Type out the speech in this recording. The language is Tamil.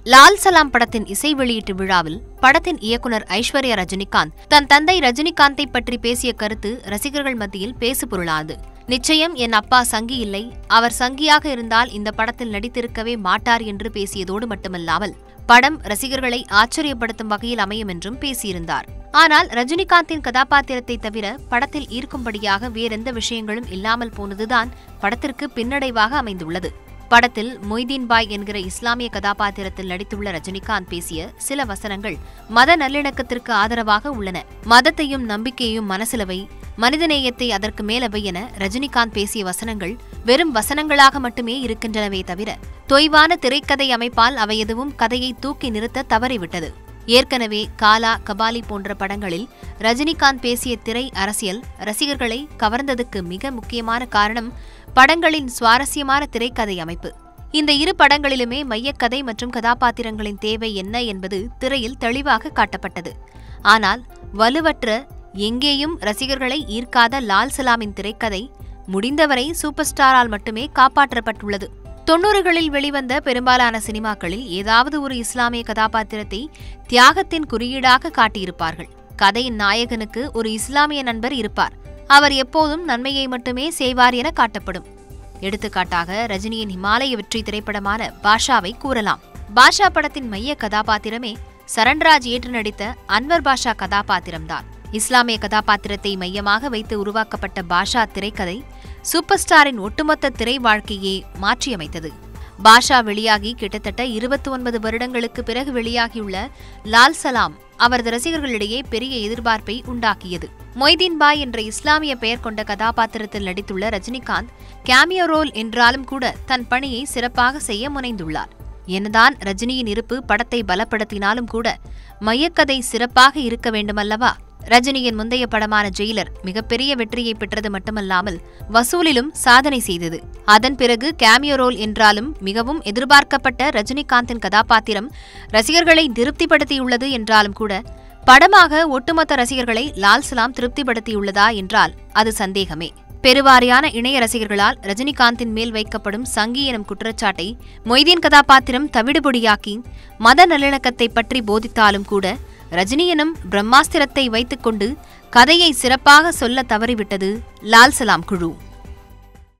லால் சலாம் படத்தின் இசை வெளியீட்டு விழாவில் படத்தின் இயக்குனர் ஐஸ்வர்யா ரஜினிகாந்த் தன் தந்தை ரஜினிகாந்தை பற்றி பேசிய கருத்து ரசிகர்கள் மத்தியில் பேசுபொருளானது நிச்சயம் என் அப்பா சங்கி இல்லை அவர் சங்கியாக இருந்தால் இந்த படத்தில் நடித்திருக்கவே மாட்டார் என்று பேசியதோடு மட்டுமல்லாமல் படம் ரசிகர்களை ஆச்சரியப்படுத்தும் வகையில் அமையும் என்றும் பேசியிருந்தார் ஆனால் ரஜினிகாந்தின் கதாபாத்திரத்தை தவிர படத்தில் ஈர்க்கும்படியாக வேறெந்த விஷயங்களும் இல்லாமல் போனதுதான் படத்திற்கு பின்னடைவாக அமைந்துள்ளது படத்தில் மொய்தீன் பாய் என்கிற இஸ்லாமிய கதாபாத்திரத்தில் நடித்துள்ள ரஜினிகாந்த் பேசிய சில வசனங்கள் மத நல்லிணக்கத்திற்கு ஆதரவாக உள்ளன மதத்தையும் நம்பிக்கையையும் மனசிலவை மனிதநேயத்தை அதற்கு மேலவை என ரஜினிகாந்த் பேசிய வசனங்கள் வெறும் வசனங்களாக மட்டுமே இருக்கின்றனவே தவிர தொய்வான திரைக்கதை அமைப்பால் அவை எதுவும் கதையை தூக்கி நிறுத்த தவறிவிட்டது ஏற்கனவே காலா கபாலி போன்ற படங்களில் ரஜினிகாந்த் பேசிய திரை அரசியல் ரசிகர்களை கவர்ந்ததுக்கு மிக முக்கியமான காரணம் படங்களின் சுவாரஸ்யமான திரைக்கதை அமைப்பு இந்த இரு படங்களிலுமே மையக்கதை மற்றும் கதாபாத்திரங்களின் தேவை என்ன என்பது திரையில் தெளிவாக காட்டப்பட்டது ஆனால் வலுவற்ற எங்கேயும் ரசிகர்களை ஈர்க்காத லால் சலாமின் திரைக்கதை முடிந்தவரை சூப்பர் ஸ்டாரால் மட்டுமே காப்பாற்றப்பட்டுள்ளது தொன்னூறுகளில் வெளிவந்த பெரும்பாலான சினிமாக்களில் ஏதாவது ஒரு இஸ்லாமிய கதாபாத்திரத்தை தியாகத்தின் குறியீடாக காட்டியிருப்பார்கள் கதையின் நாயகனுக்கு ஒரு இஸ்லாமிய நண்பர் இருப்பார் அவர் எப்போதும் நன்மையை மட்டுமே செய்வார் என காட்டப்படும் எடுத்துக்காட்டாக ரஜினியின் ஹிமாலய வெற்றி திரைப்படமான பாஷாவை கூறலாம் பாஷா படத்தின் மைய கதாபாத்திரமே சரண்ராஜ் ஏற்று நடித்த அன்வர் பாஷா கதாபாத்திரம்தான் இஸ்லாமிய கதாபாத்திரத்தை மையமாக வைத்து உருவாக்கப்பட்ட பாஷா திரைக்கதை சூப்பர் ஸ்டாரின் ஒட்டுமொத்த திரை வாழ்க்கையே மாற்றியமைத்தது பாஷா வெளியாகி கிட்டத்தட்ட இருபத்தி ஒன்பது வருடங்களுக்கு பிறகு வெளியாகியுள்ள லால் சலாம் அவரது ரசிகர்களிடையே பெரிய எதிர்பார்ப்பை உண்டாக்கியது மொய்தீன் பாய் என்ற இஸ்லாமிய பெயர் கொண்ட கதாபாத்திரத்தில் நடித்துள்ள ரஜினிகாந்த் கேமியோ ரோல் என்றாலும் கூட தன் பணியை சிறப்பாக செய்ய முனைந்துள்ளார் என்னதான் ரஜினியின் இருப்பு படத்தை பலப்படுத்தினாலும் கூட மையக்கதை சிறப்பாக இருக்க வேண்டுமல்லவா ரஜினியின் முந்தைய படமான ஜெயிலர் மிகப்பெரிய வெற்றியை பெற்றது மட்டுமல்லாமல் வசூலிலும் சாதனை செய்தது அதன் பிறகு கேமியோ ரோல் என்றாலும் மிகவும் எதிர்பார்க்கப்பட்ட ரஜினிகாந்தின் கதாபாத்திரம் ரசிகர்களை திருப்திப்படுத்தியுள்ளது என்றாலும் கூட படமாக ஒட்டுமொத்த ரசிகர்களை லால் சலாம் திருப்திப்படுத்தியுள்ளதா என்றால் அது சந்தேகமே பெருவாரியான இணைய ரசிகர்களால் ரஜினிகாந்தின் மேல் வைக்கப்படும் சங்கி எனும் குற்றச்சாட்டை மொய்தீன் கதாபாத்திரம் தவிடுபொடியாக்கி மத நல்லிணக்கத்தை பற்றி போதித்தாலும் கூட ரஜினி எனும் பிரம்மாஸ்திரத்தை வைத்துக்கொண்டு கதையை சிறப்பாக சொல்ல தவறிவிட்டது லால் சலாம் குழு